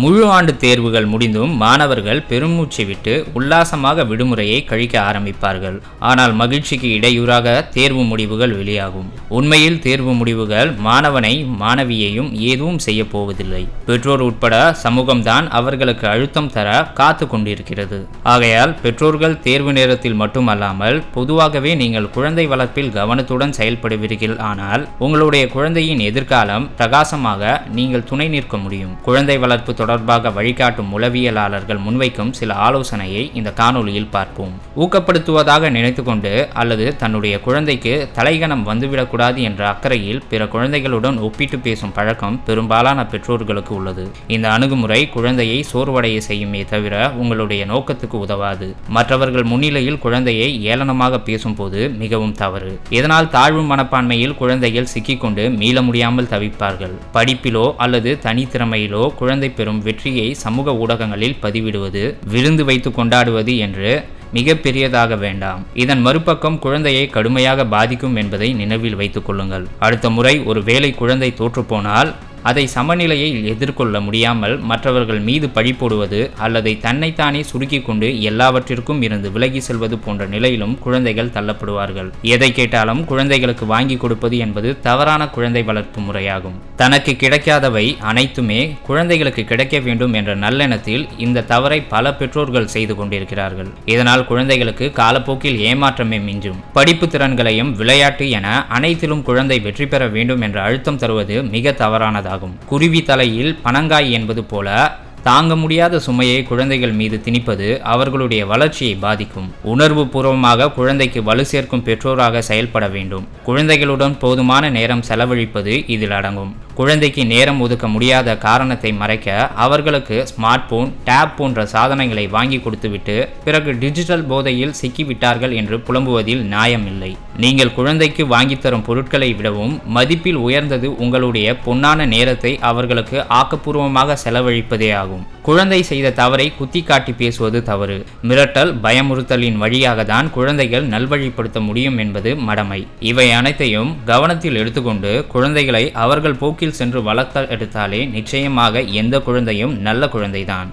முழு ஆண்டு தேர்வுகள் முடிந்தும் மாணவர்கள் பெருமூச்சு விட்டு உல்லாசமாக விடுமுறையை கழிக்க ஆரம்பிப்பார்கள் ஆனால் மகிழ்ச்சிக்கு இடையூறாக தேர்வு முடிவுகள் வெளியாகும் உண்மையில் தேர்வு முடிவுகள் மாணவனை மாணவியையும் எதுவும் செய்ய போவதில்லை பெற்றோர் உட்பட சமூகம்தான் அவர்களுக்கு அழுத்தம் தர காத்து கொண்டிருக்கிறது ஆகையால் பெற்றோர்கள் தேர்வு நேரத்தில் மட்டுமல்லாமல் பொதுவாகவே நீங்கள் குழந்தை வளர்ப்பில் கவனத்துடன் செயல்படுவீர்கள் ஆனால் உங்களுடைய குழந்தையின் எதிர்காலம் பிரகாசமாக நீங்கள் துணை நிற்க முடியும் குழந்தை வளர்ப்பு தொடர்பாக வழிகாட்டும் உளவியலாளர்கள் முன்வைக்கும் சில ஆலோசனையை இந்த காணொளியில் பார்ப்போம் ஊக்கப்படுத்துவதாக நினைத்துக்கொண்டு அல்லது தன்னுடைய குழந்தைக்கு தலைகணம் வந்துவிடக்கூடாது என்ற அக்கறையில் பிற குழந்தைகளுடன் ஒப்பிட்டு பேசும் பழக்கம் பெரும்பாலான பெற்றோர்களுக்கு உள்ளது இந்த அணுகுமுறை குழந்தையை சோர்வடைய செய்யுமே தவிர உங்களுடைய நோக்கத்துக்கு உதவாது மற்றவர்கள் முன்னிலையில் குழந்தையை ஏளனமாக பேசும்போது மிகவும் தவறு இதனால் தாழ்வு மனப்பான்மையில் குழந்தைகள் சிக்கிக்கொண்டு மீள முடியாமல் தவிப்பார்கள் படிப்பிலோ அல்லது தனித்திறமையிலோ குழந்தை பெறும் வெற்றியை சமூக ஊடகங்களில் பதிவிடுவது விருந்து வைத்து கொண்டாடுவது என்று மிக பெரியதாக வேண்டாம் இதன் மறுபக்கம் குழந்தையை கடுமையாக பாதிக்கும் என்பதை நினைவில் வைத்துக் கொள்ளுங்கள் அடுத்த முறை ஒரு வேளை குழந்தை தோற்றுப்போனால் அதை சமநிலையை எதிர்கொள்ள முடியாமல் மற்றவர்கள் மீது பழி போடுவது அல்லது தன்னைத்தானே சுருக்கிக் கொண்டு எல்லாவற்றிற்கும் இருந்து விலகி செல்வது போன்ற நிலையிலும் குழந்தைகள் தள்ளப்படுவார்கள் எதை கேட்டாலும் குழந்தைகளுக்கு வாங்கி கொடுப்பது என்பது தவறான குழந்தை வளர்ப்பு முறையாகும் தனக்கு கிடைக்காதவை அனைத்துமே குழந்தைகளுக்கு கிடைக்க வேண்டும் என்ற நல்லெண்ணத்தில் இந்த தவறை பல பெற்றோர்கள் செய்து கொண்டிருக்கிறார்கள் இதனால் குழந்தைகளுக்கு காலப்போக்கில் ஏமாற்றமே மிஞ்சும் படிப்பு திறன்களையும் விளையாட்டு என அனைத்திலும் குழந்தை வெற்றி பெற வேண்டும் என்ற அழுத்தம் தருவது மிக தவறானதாகும் ஆகும் குருவி தலையில் பனங்காய் என்பது போல தாங்க முடியாத சுமையை குழந்தைகள் மீது திணிப்பது அவர்களுடைய வளர்ச்சியை பாதிக்கும் உணர்வு பூர்வமாக குழந்தைக்கு வலு சேர்க்கும் பெற்றோராக செயல்பட வேண்டும் குழந்தைகளுடன் போதுமான நேரம் செலவழிப்பது இதில் அடங்கும் குழந்தைக்கு நேரம் ஒதுக்க முடியாத காரணத்தை மறைக்க அவர்களுக்கு ஸ்மார்ட் போன் டேப் போன்ற சாதனங்களை வாங்கி கொடுத்துவிட்டு பிறகு டிஜிட்டல் போதையில் சிக்கிவிட்டார்கள் என்று புலம்புவதில் நியாயமில்லை நீங்கள் குழந்தைக்கு வாங்கி தரும் பொருட்களை விடவும் மதிப்பில் உயர்ந்தது உங்களுடைய பொன்னான நேரத்தை அவர்களுக்கு ஆக்கப்பூர்வமாக செலவழிப்பதே ஆகும் குழந்தை செய்த தவறை குத்தி காட்டி பேசுவது தவறு மிரட்டல் பயமுறுத்தலின் வழியாக தான் குழந்தைகள் நல்வழிப்படுத்த முடியும் என்பது மடமை இவை அனைத்தையும் கவனத்தில் எடுத்துக்கொண்டு குழந்தைகளை அவர்கள் போக்கில் சென்று வளர்த்த எடுத்தாலே நிச்சயமாக எந்த குழந்தையும் நல்ல குழந்தைதான்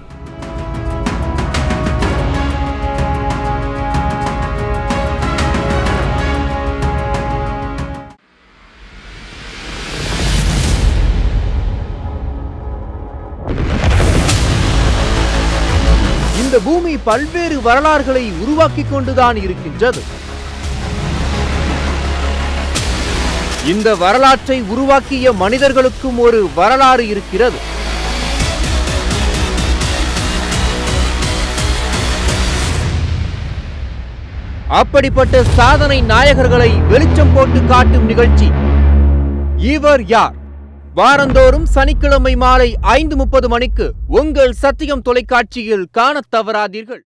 இந்த பூமி பல்வேறு வரலாறுகளை உருவாக்கிக் கொண்டுதான் இருக்கின்றது இந்த வரலாற்றை உருவாக்கிய மனிதர்களுக்கும் ஒரு வரலாறு இருக்கிறது அப்படிப்பட்ட சாதனை நாயகர்களை வெளிச்சம் போட்டு காட்டும் நிகழ்ச்சி இவர் யார் வாரந்தோறும் சனிக்கிழமை மாலை ஐந்து முப்பது மணிக்கு உங்கள் சத்தியம் தொலைக்காட்சியில் காணத் தவறாதீர்கள்